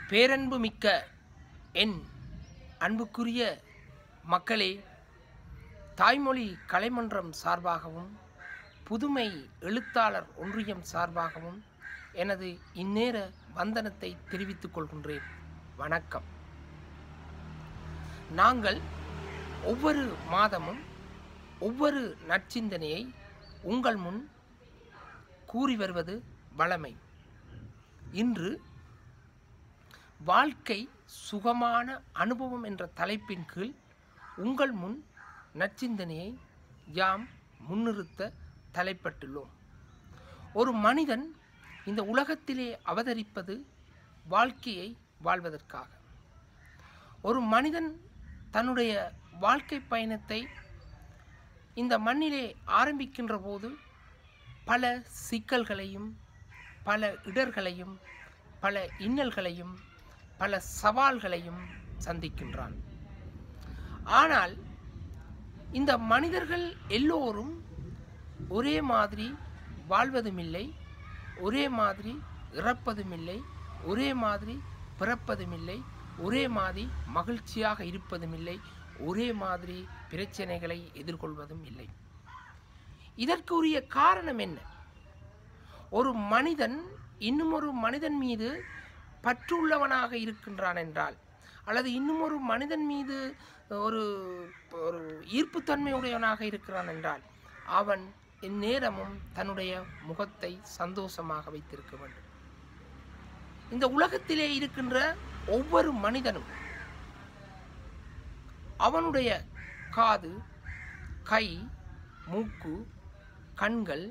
பேரன்பு மிக்க என் அன்புக்குரிய மக்களே தாய்மொழி கலைமன்றம் சார்பாகவும் புதுமை எழுத்தாளர் ஒன்றியம் சார்பாகவும் எனது இந்நேர வந்தனத்தை தெரிவித்துக் கொள்கின்றேன் வணக்கம் நாங்கள் ஒவ்வொரு மாதமும் ஒவ்வொரு நற்சிந்தனையை உங்கள் முன் கூறி வருவது வளமை இன்று வாழ்க்கை சுகமான அனுபவம் என்ற தலைப்பின் கீழ் உங்கள் முன் நற்சிந்தனையை யாம் முன்னிறுத்த தலைப்பட்டுள்ளோம் ஒரு மனிதன் இந்த உலகத்திலே அவதரிப்பது வாழ்க்கையை வாழ்வதற்காக ஒரு மனிதன் தன்னுடைய வாழ்க்கை பயணத்தை இந்த மண்ணிலே ஆரம்பிக்கின்ற போது பல சிக்கல்களையும் பல இடர்களையும் பல இன்னல்களையும் பல சவால்களையும் சந்திக்கின்றான் ஆனால் இந்த மனிதர்கள் எல்லோரும் ஒரே மாதிரி வாழ்வதுமில்லை ஒரே மாதிரி இறப்பதுமில்லை ஒரே மாதிரி பிறப்பதுமில்லை ஒரே மாதிரி மகிழ்ச்சியாக இருப்பதுமில்லை ஒரே மாதிரி பிரச்சனைகளை எதிர்கொள்வதும் இல்லை இதற்குரிய காரணம் என்ன ஒரு மனிதன் இன்னும் ஒரு மனிதன் மீது பற்றுள்ளவனாக இருக்கின்றான் என்றால் அல்லது இன்னும் ஒரு மனிதன் மீது ஒரு ஒரு ஈர்ப்புத்தன்மையுடையவனாக இருக்கிறான் என்றால் அவன் இந்நேரமும் தன்னுடைய முகத்தை சந்தோஷமாக வைத்திருக்க வேண்டும் இந்த உலகத்திலே இருக்கின்ற ஒவ்வொரு மனிதனும் அவனுடைய காது கை மூக்கு கண்கள்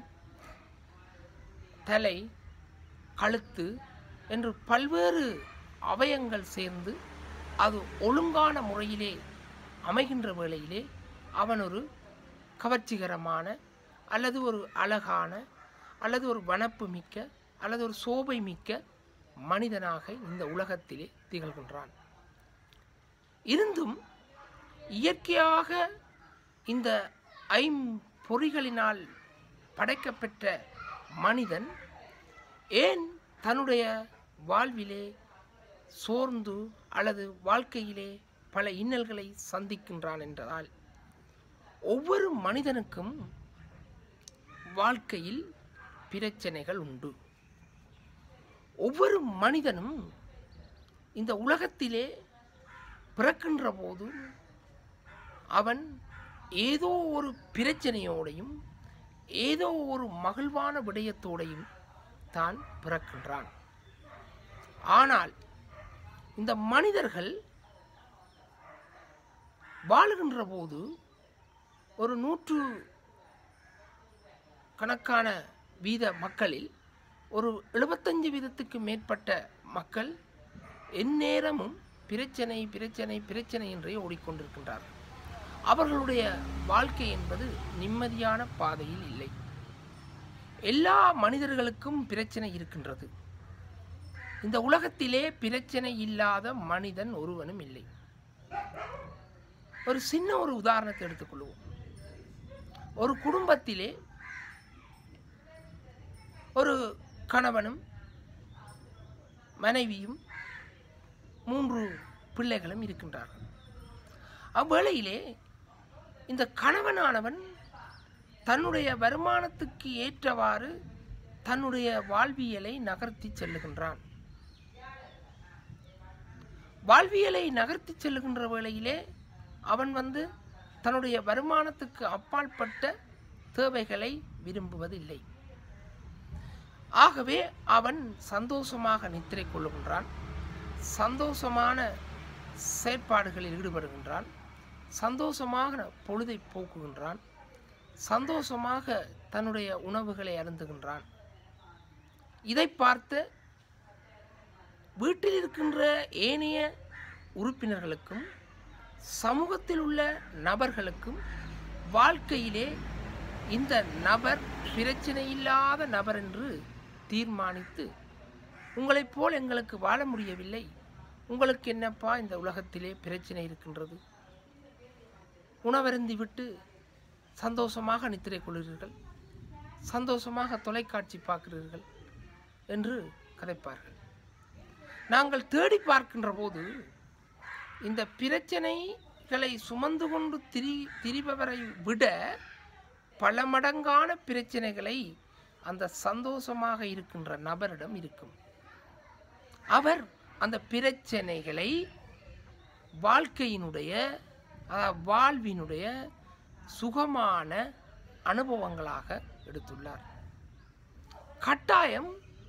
தலை கழுத்து என்று பல்வேறு அவயங்கள் சேர்ந்து அது ஒழுங்கான முறையிலே அமைகின்ற வேளையிலே அவன் ஒரு கவர்ச்சிகரமான அல்லது ஒரு அழகான அல்லது ஒரு வனப்பு மிக்க அல்லது ஒரு சோபை மிக்க மனிதனாக இந்த உலகத்திலே திகழ்கின்றான் இருந்தும் இயற்கையாக இந்த ஐம்பொறிகளினால் படைக்கப்பெற்ற மனிதன் ஏன் தன்னுடைய வாழ்விலே சோர்ந்து அல்லது வாழ்க்கையிலே பல இன்னல்களை சந்திக்கின்றான் என்றதால் ஒவ்வொரு மனிதனுக்கும் வாழ்க்கையில் பிரச்சனைகள் உண்டு ஒவ்வொரு மனிதனும் இந்த உலகத்திலே பிறக்கின்ற போது அவன் ஏதோ ஒரு பிரச்சனையோடையும் ஏதோ ஒரு மகிழ்வான விடயத்தோடையும் தான் பிறக்கின்றான் ஆனால் இந்த மனிதர்கள் வாழுகின்ற போது ஒரு நூற்று கணக்கான வீத மக்களில் ஒரு எழுபத்தஞ்சு வீதத்துக்கு மேற்பட்ட மக்கள் எந்நேரமும் பிரச்சனை பிரச்சனை பிரச்சனை என்றே ஓடிக்கொண்டிருக்கின்றார்கள் அவர்களுடைய வாழ்க்கை என்பது நிம்மதியான பாதையில் இல்லை எல்லா மனிதர்களுக்கும் பிரச்சனை இருக்கின்றது இந்த உலகத்திலே பிரச்சனை இல்லாத மனிதன் ஒருவனும் இல்லை ஒரு சின்ன ஒரு உதாரணத்தை எடுத்துக்கொள்வோம் ஒரு குடும்பத்திலே ஒரு கணவனும் மனைவியும் மூன்று பிள்ளைகளும் இருக்கின்றார்கள் அவ்வேளையிலே இந்த கணவனானவன் தன்னுடைய வருமானத்துக்கு ஏற்றவாறு தன்னுடைய வாழ்வியலை நகர்த்தி செல்லுகின்றான் வாழ்வியலை நகர்த்தி செல்லுகின்ற வேளையிலே அவன் வந்து தன்னுடைய வருமானத்துக்கு அப்பாற்பட்ட தேவைகளை விரும்புவதில்லை ஆகவே அவன் சந்தோஷமாக நித்திரை கொள்ளுகின்றான் சந்தோஷமான செயற்பாடுகளில் ஈடுபடுகின்றான் சந்தோஷமாக பொழுதை போக்குகின்றான் சந்தோஷமாக தன்னுடைய உணவுகளை அருந்துகின்றான் இதை பார்த்து வீட்டில் இருக்கின்ற ஏனைய உறுப்பினர்களுக்கும் சமூகத்தில் உள்ள நபர்களுக்கும் வாழ்க்கையிலே இந்த நபர் பிரச்சனை இல்லாத நபர் என்று தீர்மானித்து உங்களைப் போல் எங்களுக்கு வாழ முடியவில்லை உங்களுக்கு என்னப்பா இந்த உலகத்திலே பிரச்சனை இருக்கின்றது உணவருந்தி விட்டு சந்தோஷமாக நித்திரை கொள்கிறீர்கள் சந்தோஷமாக தொலைக்காட்சி பார்க்கிறீர்கள் என்று கதைப்பார்கள் நாங்கள் தேடி பார்க்கின்ற போது இந்த பிரச்சனைகளை சுமந்து கொண்டு திரி திரிபவரை விட பல மடங்கான பிரச்சனைகளை அந்த சந்தோஷமாக இருக்கின்ற நபரிடம் இருக்கும் அவர் அந்த பிரச்சனைகளை வாழ்க்கையினுடைய அதாவது வாழ்வினுடைய சுகமான அனுபவங்களாக எடுத்துள்ளார் கட்டாயம்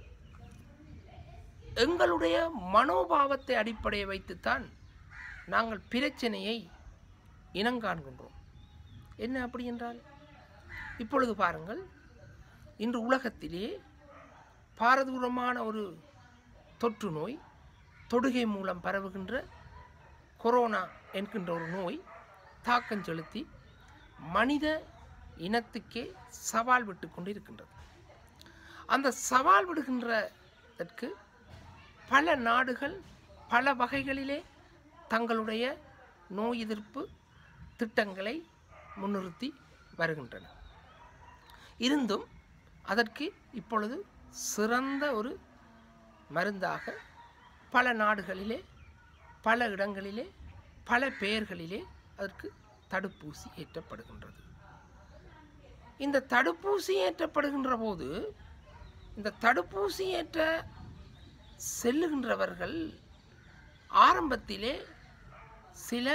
எங்களுடைய மனோபாவத்தை அடிப்படையை வைத்துத்தான் நாங்கள் பிரச்சனையை இனங்காண்கின்றோம் என்ன அப்படி என்றால் இப்பொழுது பாருங்கள் இன்று உலகத்திலே பாரதூரமான ஒரு தொற்று நோய் தொடுகை மூலம் பரவுகின்ற கொரோனா என்கின்ற ஒரு நோய் தாக்கம் செலுத்தி மனித இனத்துக்கே சவால் விட்டு கொண்டு இருக்கின்றது அந்த சவால் விடுகின்றதற்கு பல நாடுகள் பல வகைகளிலே தங்களுடைய நோய் எதிர்ப்பு திட்டங்களை முன்னிறுத்தி வருகின்றன இருந்தும் அதற்கு இப்பொழுது சிறந்த ஒரு மருந்தாக பல நாடுகளிலே பல இடங்களிலே பல பெயர்களிலே அதற்கு தடுப்பூசி ஏற்றப்படுகின்றது இந்த தடுப்பூசி ஏற்றப்படுகின்ற போது இந்த தடுப்பூசி ஏற்ற செல்லுகின்றவர்கள் ஆரம்பத்திலே சில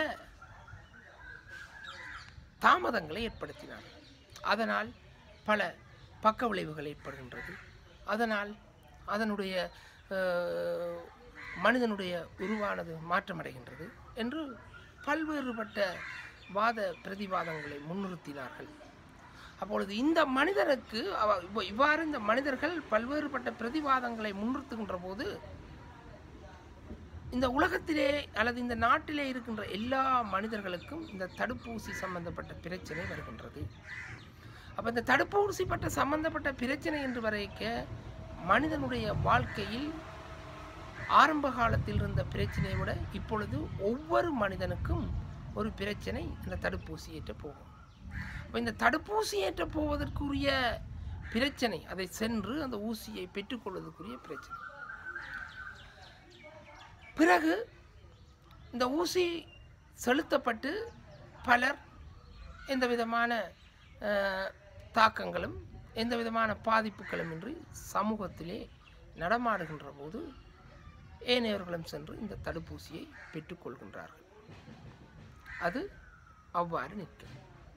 தாமதங்களை ஏற்படுத்தினார்கள் அதனால் பல பக்க விளைவுகள் ஏற்படுகின்றது அதனால் அதனுடைய அஹ், மனிதனுடைய உருவானது மாற்றமடைகின்றது என்று பல்வேறுபட்ட வாத பிரதிவாதங்களை முன்னிறுத்தினார்கள் அப்பொழுது இந்த மனிதருக்கு அவ- இவ்வ- இவ்வாறு இந்த மனிதர்கள் பல்வேறுபட்ட பிரதிவாதங்களை முன்னிறுத்துகின்ற போது இந்த உலகத்திலே அல்லது இந்த நாட்டிலே இருக்கின்ற எல்லா மனிதர்களுக்கும் இந்த தடுப்பூசி சம்பந்தப்பட்ட பிரச்சனை வருகின்றது அப்போ இந்த தடுப்பூசி பட்ட சம்பந்தப்பட்ட பிரச்சனை என்று வரைக்க மனிதனுடைய வாழ்க்கையில் ஆரம்ப காலத்தில் இருந்த பிரச்சனையை விட இப்பொழுது ஒவ்வொரு மனிதனுக்கும் ஒரு பிரச்சனை இந்த தடுப்பூசி ஏற்ற போகும் அப்போ இந்த தடுப்பூசி ஏற்ற போவதற்குரிய பிரச்சனை அதை சென்று அந்த ஊசியை பெற்றுக்கொள்வதற்குரிய பிரச்சனை பிறகு இந்த ஊசி செலுத்தப்பட்டு பலர் எந்த விதமான அஹ், தாக்கங்களும் எந்த விதமான பாதிப்புகளும் இன்றி சமூகத்திலே நடமாடுகின்ற போது ஏனையவர்களும் சென்று இந்த தடுப்பூசியை பெற்றுக்கொள்கின்றார்கள் அது அவ்வாறு நிற்கும்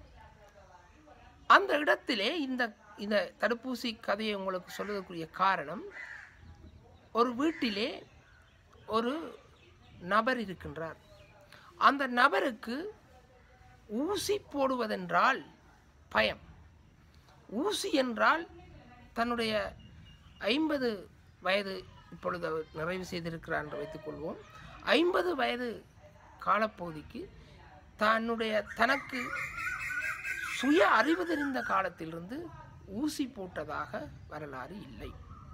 அந்த இடத்திலே இந்த இந்த தடுப்பூசி கதையை உங்களுக்கு சொல்வதற்குரிய காரணம் ஒரு வீட்டிலே ஒரு நபர் இருக்கின்றார் அந்த நபருக்கு ஊசி போடுவதென்றால் பயம் ஊசி என்றால் தன்னுடைய ஐம்பது வயது இப்பொழுது அவர் நிறைவு செய்திருக்கிறார் என்று வைத்துக்கொள்வோம் ஐம்பது வயது காலப்பகுதிக்கு தன்னுடைய தனக்கு சுய அறிவு தெரிந்த காலத்திலிருந்து ஊசி போட்டதாக வரலாறு இல்லை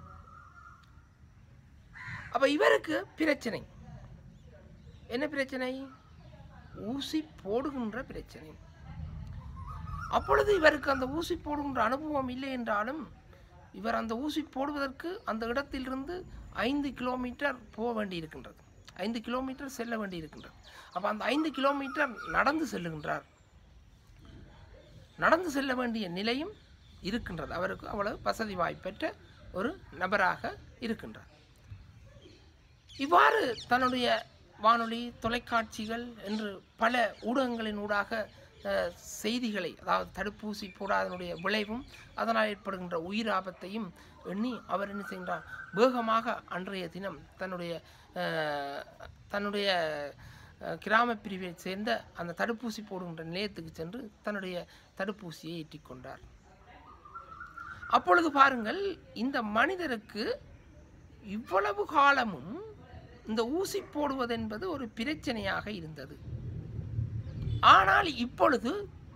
அப்ப இவருக்கு பிரச்சனை என்ன பிரச்சனை ஊசி போடுகின்ற பிரச்சனை அப்பொழுது இவருக்கு அந்த ஊசி போடுகின்ற அனுபவம் இல்லை என்றாலும் இவர் அந்த ஊசி போடுவதற்கு அந்த இடத்திலிருந்து ஐந்து கிலோமீட்டர் போக வேண்டி இருக்கின்றது ஐந்து கிலோமீட்டர் செல்ல வேண்டி இருக்கின்றது அப்போ அந்த ஐந்து கிலோமீட்டர் நடந்து செல்லுகின்றார் நடந்து செல்ல வேண்டிய நிலையும் இருக்கின்றது அவருக்கு அவ்வளவு வசதி வாய்ப்பற்ற ஒரு நபராக இருக்கின்றார் இவ்வாறு தன்னுடைய வானொலி தொலைக்காட்சிகள் என்று பல ஊடகங்களின் ஊடாக அஹ், செய்திகளை அதாவது தடுப்பூசி போடாதனுடைய விளைவும் அதனால் ஏற்படுகின்ற உயிர் ஆபத்தையும் எண்ணி அவர் என்ன செய்கின்றார் வேகமாக அன்றைய தினம் தன்னுடைய அஹ், தன்னுடைய அஹ், கிராம பிரிவை சேர்ந்த அந்த தடுப்பூசி போடுகின்ற நிலையத்துக்கு சென்று தன்னுடைய தடுப்பூசியை ஏற்றிக்கொண்டார் அப்பொழுது பாருங்கள் இந்த மனிதருக்கு இவ்வளவு காலமும் இந்த ஊசி போடுவது என்பது ஒரு பிரச்சனையாக இருந்தது ஆனால் இப்பொழுது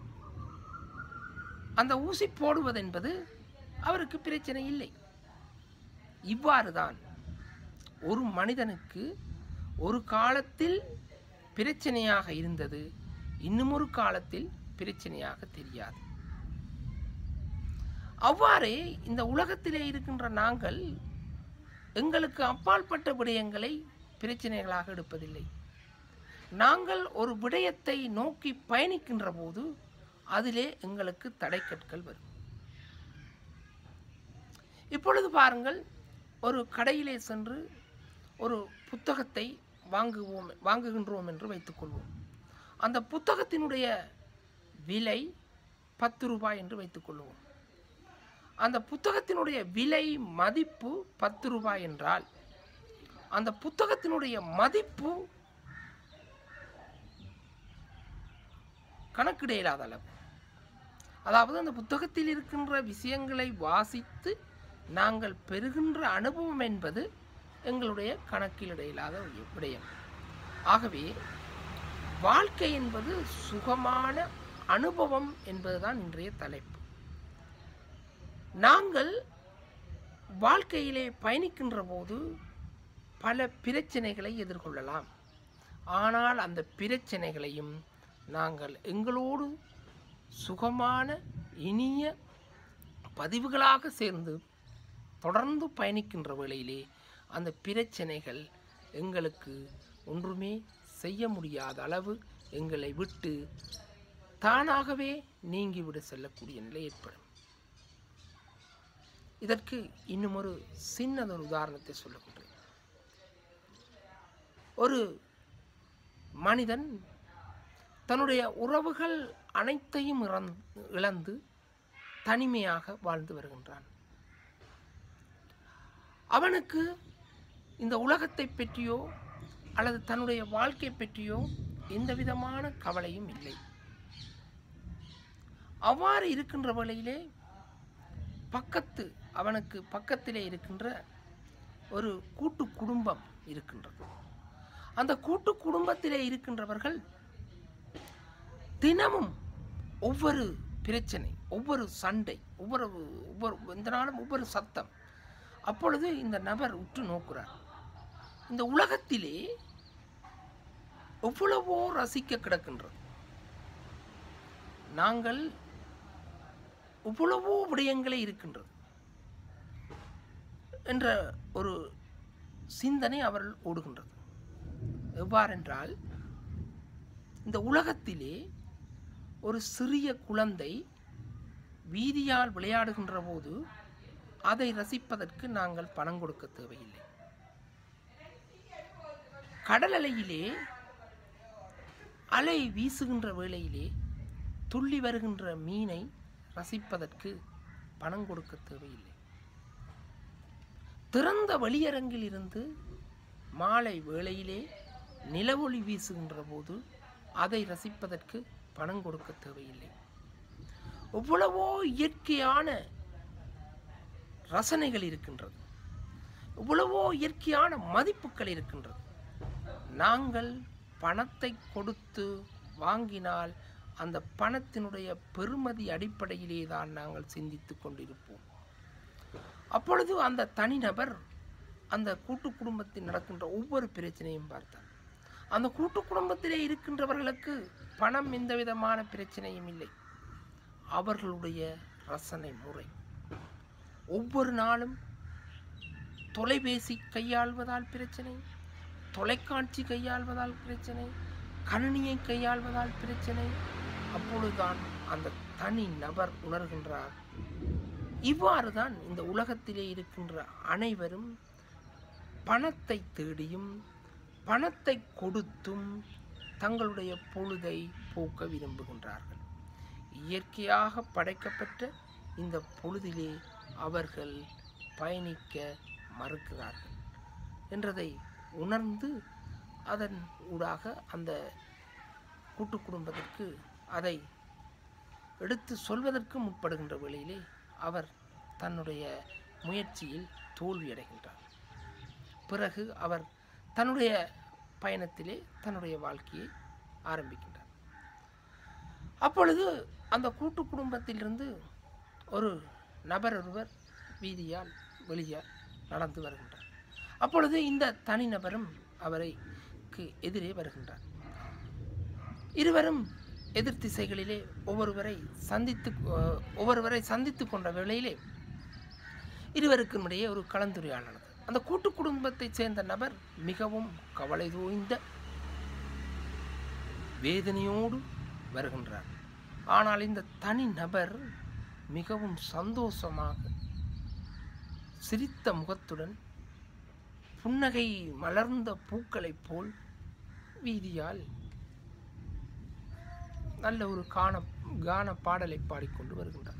அந்த ஊசி போடுவது என்பது அவருக்கு பிரச்சனை இல்லை இவ்வாறு தான் ஒரு மனிதனுக்கு ஒரு காலத்தில் பிரச்சனையாக இருந்தது இன்னும் ஒரு காலத்தில் பிரச்சனையாக தெரியாது அவ்வாறே இந்த உலகத்திலே இருக்கின்ற நாங்கள் எங்களுக்கு அப்பாற்பட்ட விடயங்களை பிரச்சனைகளாக எடுப்பதில்லை நாங்கள் ஒரு விடயத்தை நோக்கி பயணிக்கின்ற போது அதிலே எங்களுக்கு தடைக்கற்கள் வரும் இப்பொழுது பாருங்கள் ஒரு கடையிலே சென்று ஒரு புத்தகத்தை வாங்குவோம் வாங்குகின்றோம் என்று வைத்துக்கொள்வோம் அந்த புத்தகத்தினுடைய விலை பத்து ரூபாய் என்று வைத்துக்கொள்வோம் அந்த புத்தகத்தினுடைய விலை மதிப்பு பத்து ரூபாய் என்றால் அந்த புத்தகத்தினுடைய மதிப்பு கணக்கிட இயலாத அளவு அதாவது அந்த புத்தகத்தில் இருக்கின்ற விஷயங்களை வாசித்து நாங்கள் பெறுகின்ற அனுபவம் என்பது எங்களுடைய கணக்கிலிட இயலாத ஒரு விடயம் ஆகவே வாழ்க்கை என்பது சுகமான அனுபவம் என்பதுதான் இன்றைய தலைப்பு நாங்கள் வாழ்க்கையிலே பயணிக்கின்ற போது பல பிரச்சனைகளை எதிர்கொள்ளலாம் ஆனால் அந்த பிரச்சனைகளையும் நாங்கள் எங்களோடு சுகமான இனிய பதிவுகளாக சேர்ந்து தொடர்ந்து பயணிக்கின்ற வேளையிலே அந்த பிரச்சனைகள் எங்களுக்கு ஒன்றுமே செய்ய முடியாத அளவு எங்களை விட்டு தானாகவே நீங்கிவிட செல்லக்கூடிய நிலை ஏற்படும் இதற்கு இன்னும் ஒரு சின்னதொரு உதாரணத்தை சொல்லுகின்றேன் ஒரு மனிதன் தன்னுடைய உறவுகள் அனைத்தையும் இறந் இழந்து தனிமையாக வாழ்ந்து வருகின்றான் அவனுக்கு இந்த உலகத்தை பற்றியோ அல்லது தன்னுடைய வாழ்க்கை பற்றியோ எந்த விதமான கவலையும் இல்லை அவ்வாறு இருக்கின்ற வேளையிலே பக்கத்து அவனுக்கு பக்கத்திலே இருக்கின்ற ஒரு கூட்டு குடும்பம் இருக்கின்றது அந்த கூட்டு குடும்பத்திலே இருக்கின்றவர்கள் தினமும் ஒவ்வொரு பிரச்சனை ஒவ்வொரு சண்டை ஒவ்வொரு ஒவ்வொரு எந்த நாளும் ஒவ்வொரு சத்தம் அப்பொழுது இந்த நபர் உற்று நோக்குறார் இந்த உலகத்திலே எவ்வளவோ ரசிக்க கிடக்கின்றது நாங்கள் எவ்வளவோ விடயங்களே இருக்கின்றது என்ற ஒரு சிந்தனை அவர்கள் ஓடுகின்றது எவ்வாறென்றால் இந்த உலகத்திலே ஒரு சிறிய குழந்தை வீதியால் விளையாடுகின்ற போது அதை ரசிப்பதற்கு நாங்கள் பணம் கொடுக்க தேவையில்லை கடல் அலையிலே அலை வீசுகின்ற வேளையிலே துள்ளி வருகின்ற மீனை ரசிப்பதற்கு பணம் கொடுக்க தேவையில்லை திறந்த வெளியரங்கில் இருந்து மாலை வேளையிலே நிலவொளி வீசுகின்ற போது அதை ரசிப்பதற்கு பணம் கொடுக்க தேவையில்லை எவ்வளவோ இயற்கையான ரசனைகள் இருக்கின்றது எவ்வளவோ இயற்கையான மதிப்புகள் இருக்கின்றது நாங்கள் பணத்தை கொடுத்து வாங்கினால் அந்த பணத்தினுடைய பெறுமதி அடிப்படையிலே தான் நாங்கள் சிந்தித்து கொண்டிருப்போம் அப்பொழுது அந்த தனிநபர் அந்த கூட்டு குடும்பத்தில் நடக்கின்ற ஒவ்வொரு பிரச்சனையும் பார்த்தார் அந்த கூட்டு குடும்பத்திலே இருக்கின்றவர்களுக்கு பணம் எந்த விதமான பிரச்சனையும் இல்லை அவர்களுடைய ரசனை முறை ஒவ்வொரு நாளும் தொலைபேசி கையாள்வதால் பிரச்சனை தொலைக்காட்சி கையாள்வதால் பிரச்சனை கணினியை கையாள்வதால் பிரச்சனை அப்பொழுதுதான் அந்த தனி நபர் உணர்கின்றார் இவ்வாறு தான் இந்த உலகத்திலே இருக்கின்ற அனைவரும் பணத்தை தேடியும் பணத்தை கொடுத்தும் தங்களுடைய பொழுதை போக்க விரும்புகின்றார்கள் இயற்கையாக படைக்கப்பட்ட இந்த பொழுதிலே அவர்கள் பயணிக்க மறுக்கிறார்கள் என்றதை உணர்ந்து அதன் ஊடாக அந்த கூட்டு குடும்பத்திற்கு அதை எடுத்து சொல்வதற்கு முற்படுகின்ற வேளையிலே அவர் தன்னுடைய முயற்சியில் தோல்வியடைகின்றார் பிறகு அவர் தன்னுடைய பயணத்திலே தன்னுடைய வாழ்க்கையை ஆரம்பிக்கின்றார் அப்பொழுது அந்த கூட்டு குடும்பத்திலிருந்து ஒரு நபர் ஒருவர் வீதியால் வெளியால் நடந்து வருகின்றார் அப்பொழுது இந்த தனிநபரும் அவரைக்கு எதிரே வருகின்றார் இருவரும் எதிர் திசைகளிலே ஒவ்வொருவரை சந்தித்து அஹ், ஒவ்வொருவரை சந்தித்து கொண்ட வேளையிலே இருவருக்கும் இடையே ஒரு கலந்துரையாடல் நடந்தது அந்த கூட்டு குடும்பத்தைச் சேர்ந்த நபர் மிகவும் கவலை தோய்ந்த வேதனையோடு வருகின்றார் ஆனால் இந்த தனி நபர் மிகவும் சந்தோஷமாக சிரித்த முகத்துடன் புன்னகை மலர்ந்த பூக்களைப் போல் வீதியால் நல்ல ஒரு காண கான பாடலை பாடிக்கொண்டு வருகின்றார்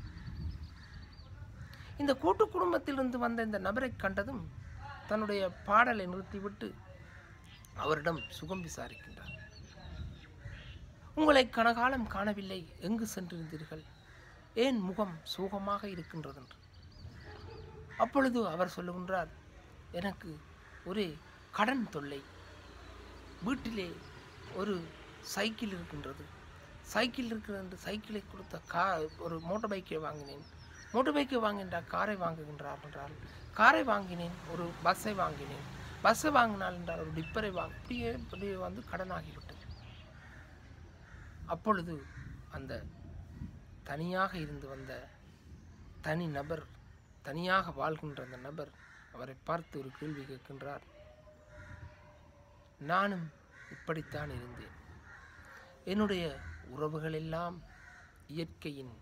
இந்த கூட்டு குடும்பத்திலிருந்து வந்த இந்த நபரை கண்டதும் தன்னுடைய பாடலை நிறுத்திவிட்டு அவரிடம் சுகம் விசாரிக்கின்றார் உங்களை கனகாலம் காணவில்லை எங்கு சென்றிருந்தீர்கள் ஏன் முகம் சோகமாக இருக்கின்றது என்று அப்பொழுது அவர் சொல்லுகின்றார் எனக்கு ஒரே கடன் தொல்லை வீட்டிலே ஒரு சைக்கிள் இருக்கின்றது சைக்கிள் இருக்கிறது என்று சைக்கிளை கொடுத்த கா ஒரு மோட்டார் பைக்கை வாங்கினேன் மோட்டார் பைக்கை வாங்கின்றால் காரை வாங்குகின்றார் என்றால் காரை வாங்கினேன் ஒரு பஸ்ஸை வாங்கினேன் பஸ்ஸை வாங்கினால் என்றால் ஒரு டிப்பரை வாங்க இப்படியே இப்படியே வந்து கடனாகிவிட்டது அப்பொழுது அந்த தனியாக இருந்து வந்த தனி நபர் தனியாக வாழ்கின்ற அந்த நபர் அவரை பார்த்து ஒரு கேள்வி கேட்கின்றார் நானும் இப்படித்தான் இருந்தேன் என்னுடைய உறவுகள் எல்லாம் இயற்கையின்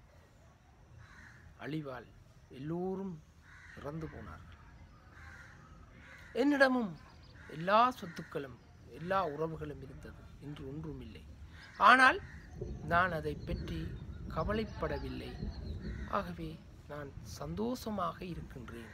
அழிவால் எல்லோரும் இறந்து போனார்கள் என்னிடமும் எல்லா சொத்துக்களும் எல்லா உறவுகளும் இருந்தது இன்று ஒன்றும் இல்லை ஆனால் நான் அதை பற்றி கவலைப்படவில்லை ஆகவே நான் சந்தோஷமாக இருக்கின்றேன்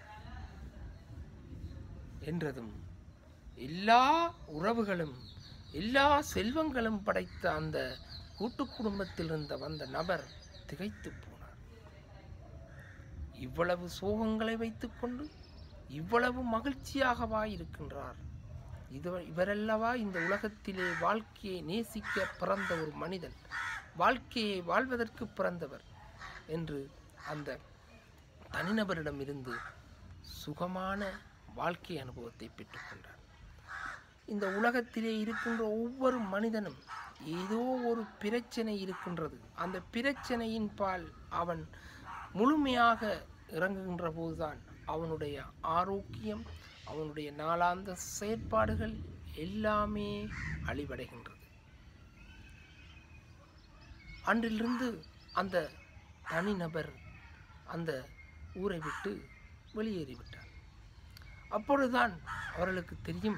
என்றதும் எல்லா உறவுகளும் எல்லா செல்வங்களும் படைத்த அந்த கூட்டு குடும்பத்தில் இருந்த வந்த நபர் திகைத்து போனார் இவ்வளவு சோகங்களை வைத்துக்கொண்டு இவ்வளவு மகிழ்ச்சியாகவா இருக்கின்றார் இது இவரல்லவா இந்த உலகத்திலே வாழ்க்கையை நேசிக்க பிறந்த ஒரு மனிதன் வாழ்க்கையை வாழ்வதற்கு பிறந்தவர் என்று அந்த தனிநபரிடமிருந்து சுகமான வாழ்க்கை அனுபவத்தை பெற்றுக்கொண்டார் இந்த உலகத்திலே இருக்கின்ற ஒவ்வொரு மனிதனும் ஏதோ ஒரு பிரச்சனை இருக்கின்றது அந்த பிரச்சனையின் பால் அவன் முழுமையாக இறங்குகின்ற போதுதான் அவனுடைய ஆரோக்கியம் அவனுடைய நாளாந்த செயற்பாடுகள் எல்லாமே அழிவடைகின்றது அன்றிலிருந்து அந்த தனிநபர் அந்த ஊரை விட்டு வெளியேறிவிட்டார் அப்பொழுதுதான் அவர்களுக்கு தெரியும்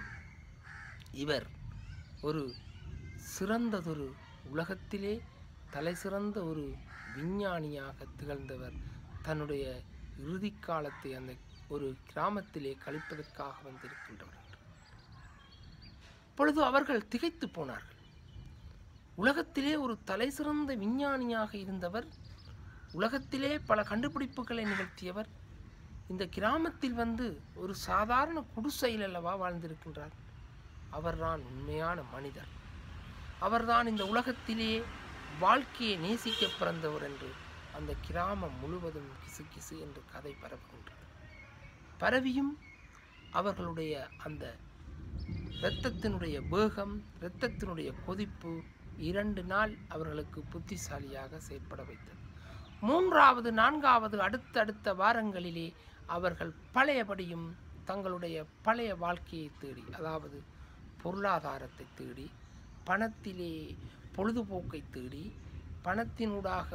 இவர் ஒரு சிறந்ததொரு உலகத்திலே தலை சிறந்த ஒரு விஞ்ஞானியாக திகழ்ந்தவர் தன்னுடைய இறுதி காலத்தை அந்த ஒரு கிராமத்திலே கழிப்பதற்காக வந்திருக்கின்றவர் என்று. அப்பொழுது அவர்கள் திகைத்து போனார்கள் உலகத்திலே ஒரு தலை சிறந்த விஞ்ஞானியாக இருந்தவர் உலகத்திலே பல கண்டுபிடிப்புகளை நிகழ்த்தியவர் இந்த கிராமத்தில் வந்து ஒரு சாதாரண குடிசையில் அல்லவா வாழ்ந்திருக்கின்றார் அவர்தான் உண்மையான மனிதர் அவர்தான் இந்த உலகத்திலே வாழ்க்கையை நேசிக்க பிறந்தவர் என்று அந்த கிராமம் முழுவதும் கிசு கிசு என்று கதை பரவுகின்றது பரவியும் அவர்களுடைய அந்த இரத்தத்தினுடைய வேகம் இரத்தத்தினுடைய கொதிப்பு இரண்டு நாள் அவர்களுக்கு புத்திசாலியாக செயற்பட வைத்தது மூன்றாவது நான்காவது அடுத்தடுத்த வாரங்களிலே அவர்கள் பழையபடியும் தங்களுடைய பழைய வாழ்க்கையை தேடி அதாவது பொருளாதாரத்தை தேடி பணத்திலே பொழுதுபோக்கை தேடி பணத்தினூடாக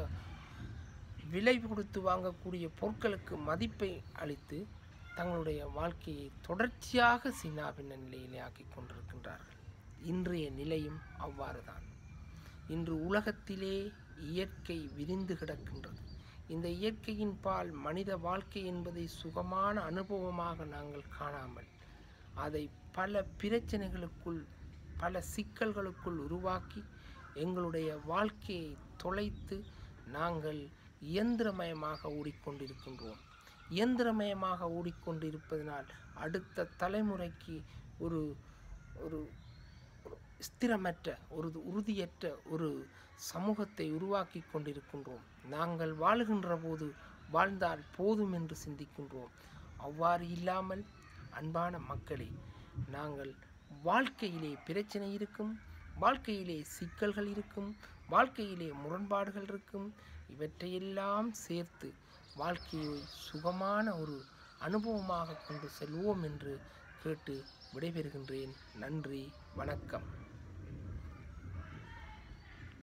விலை கொடுத்து வாங்கக்கூடிய பொருட்களுக்கு மதிப்பை அளித்து தங்களுடைய வாழ்க்கையை தொடர்ச்சியாக சின்னாபின்ன நிலையிலே ஆக்கிக் கொண்டிருக்கின்றார்கள் இன்றைய நிலையும் அவ்வாறுதான் இன்று உலகத்திலே இயற்கை விரிந்து கிடக்கின்றது இந்த இயற்கையின் பால் மனித வாழ்க்கை என்பதை சுகமான அனுபவமாக நாங்கள் காணாமல் அதை பல பிரச்சனைகளுக்குள் பல சிக்கல்களுக்குள் உருவாக்கி எங்களுடைய வாழ்க்கையை தொலைத்து நாங்கள் இயந்திரமயமாக ஓடிக்கொண்டிருக்கின்றோம் இயந்திரமயமாக ஓடிக்கொண்டிருப்பதனால் அடுத்த தலைமுறைக்கு ஒரு ஒரு ஒரு ஸ்திரமற்ற ஒரு உறுதியற்ற ஒரு சமூகத்தை உருவாக்கி கொண்டிருக்கின்றோம் நாங்கள் வாழுகின்ற போது வாழ்ந்தால் போதும் என்று சிந்திக்கின்றோம் அவ்வாறு இல்லாமல் அன்பான மக்களே நாங்கள் வாழ்க்கையிலே பிரச்சனை இருக்கும் வாழ்க்கையிலே சிக்கல்கள் இருக்கும் வாழ்க்கையிலே முரண்பாடுகள் இருக்கும் இவற்றையெல்லாம் சேர்த்து வாழ்க்கையை சுகமான ஒரு அனுபவமாக கொண்டு செல்வோம் என்று கேட்டு விடைபெறுகின்றேன் நன்றி வணக்கம்